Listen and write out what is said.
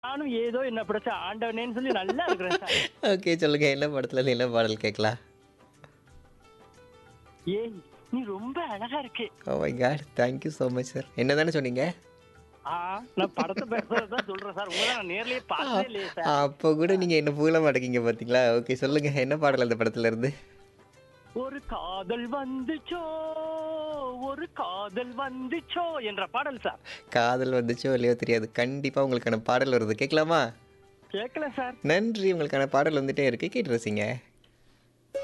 நானும் ஏதோ என்ன பிடிச்ச ஆண்டவனேன்னு சொல்லி நல்லா இருக்கிறேன் சார் ஓகே சொல்லுங்க என்ன படத்துல இருந்து என்ன பாடல் கேட்கலாம் ஏய் நீ ரொம்ப அழகா இருக்கு oh my god thank you so much sir என்ன தானே சொன்னீங்க ஆ நான் படத்தை பேசுறதுதான் சொல்றேன் சார் உங்களை நான் நேர்லயே பார்த்ததே இல்லையே சார் அப்போ கூட நீங்க என்ன புகழ மாட்டேங்க பாத்தீங்களா ஓகே சொல்லுங்க என்ன பாடல் அந்த படத்துல இருந்து ஒரு காதல் வந்துச்சோ ஒரு காதல் வந்துச்சோ என்ற பாடல் சார் காதல் வந்துச்சோ இல்லையோ தெரியாது கண்டிப்பா உங்களுக்கான பாடல் வருது கேட்கலாமா கேட்கல சார் நன்றி உங்களுக்கான பாடல் வந்துட்டே இருக்கு கேட்டு ரசிங்க